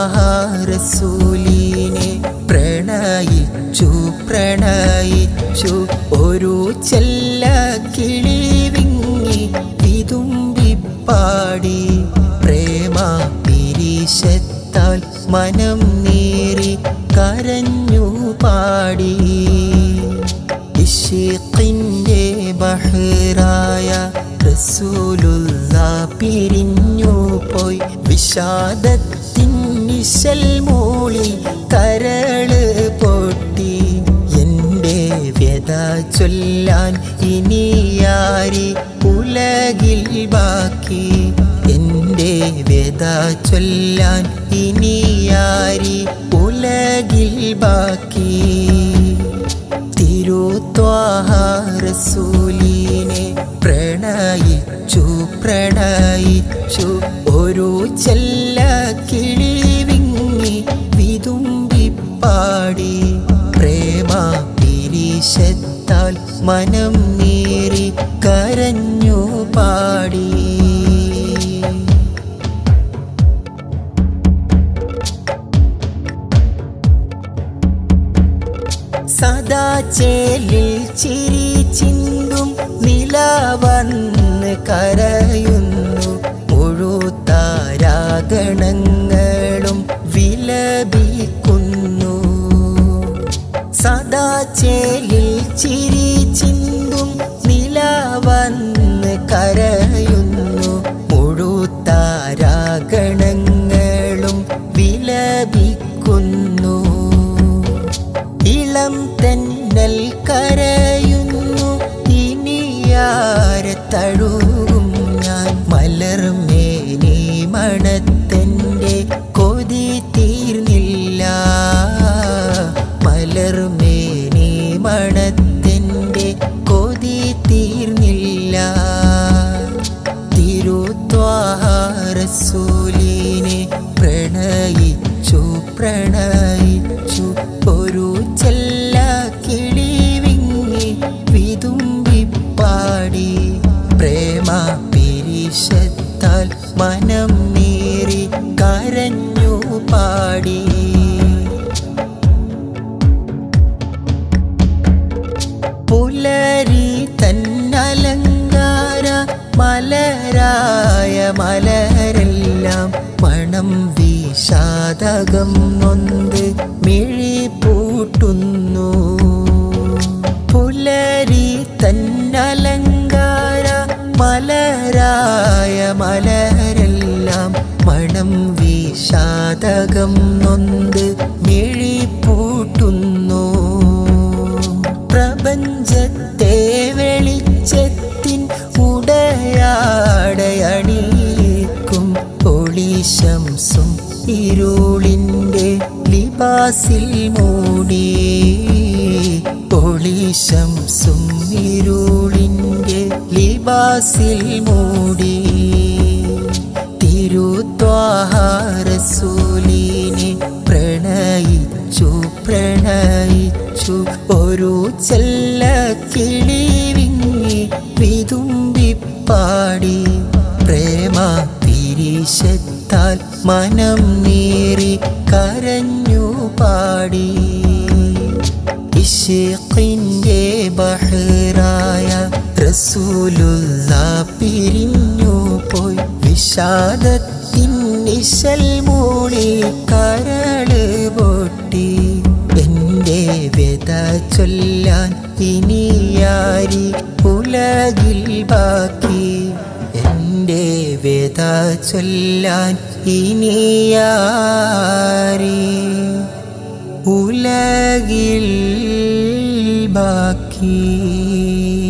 റസൂലിനെ പ്രണയിച്ചു പ്രണയിച്ചു ഒരു ചെല്ല കിളി വിങ്ങി വിതുമ്പിപ്പാടി പ്രേമ പിരീശത്താൽ മനം നീറി കരഞ്ഞു പാടി ഇഷിഖിന്റെ ബഹ്റായ റസൂലുള്ള പിരിഞ്ഞു പോയി വിഷാദത്തിൻ നിശൽ മൂളി കരള് പൊട്ടി എന്റെ വ്യത ചൊല്ലാൻ ഇനിയാരി ഉലകിൽ ബാക്കി എന്റെ വ്യത ചൊല്ലാൻ ഇനിയാരി ഉലകിൽ ബാക്കി തിരുത്വാഹാരസൂലിനെ പ്രണയിച്ചു പ്രണയിച്ചു ഒരു ചെല്ല കിളി വിങ്ങി വിതുമ്പിപ്പാടി പ്രേമ പിരീശത്താൽ മനം നീറി കരഞ്ഞു പാടി സദാ ചേലിൽ ചിരി ചിന്തും നിലവന്ന് കരയുന്നു മുഴുത്താരാഗണങ്ങളും വിലപിക്കുന്നു സദാ ചേലിൽ ചിരി ചിന്തും നിലവന്ന് കരയുന്നു മുഴുത്താരാഗണങ്ങളും വിലപിക്കുന്നു ഇളം തെന്നൽ കരയുന്നു ഇനിയാരെ തഴുകും ഞാൻ മലർമേനി മണത്തെൻ്റെ കൊതി തീർന്നില്ല മലർമേനി മണത്തെൻ്റെ കൊതി തീർന്നില്ല തിരുത്വാഹാരസൂലിനെ പ്രണയിച്ചു പ്രണയിച്ചു ഒരു ചെല്ല കിളി വിങ്ങി വിതുമ്പിപ്പാടി പ്രേമ പിരിശത്താൽ മനം നീറി കരഞ്ഞു പാടി പുലരി തന്നലങ്കാര മലരായ മലരെല്ലാം മണം വിഷാദകം നൊന്ത് മിഴി പൂട്ടുന്നു പുലരി തന്നലങ്കാര മലരായ മലരെല്ലാം മണം വിഷാദകം നൊന്ത് മിഴി പൂട്ടുന്നു പ്രപഞ്ചത്തെ വെളിച്ചത്തിൻ ഉടയാടയണിയിക്കും ഒളിശംസും ഇരുളിൻ്റെ ലിബാസിൽ മൂടി ഒളിശംസും ഇരുളിൻ്റെ ലിബാസിൽ മൂടി തിരുത്വാഹാരസൂലിനെ പ്രണയിച്ചു പ്രണയിച്ചു ഒരു ചെല്ല കിളി വിങ്ങി വിതുമ്പിപ്പാടി പ്രേമ പിരീശത്താൽ മനം നീറി കരഞ്ഞു പാടി ഇഷിഖിന്റെ ബഹ്റായ റസൂലുള്ള പിരിഞ്ഞു പോയി വിഷാദത്തിൻ നിശൽ മൂളി കരള് പൊട്ടി എന്റെ വ്യത ചൊല്ലാൻ ഇനിയാരി ഉലകിൽ ബാക്കി എന്റെ വ്യത ചൊല്ലാൻ ഇനിയാരി ഉലകിൽ ബാക്കി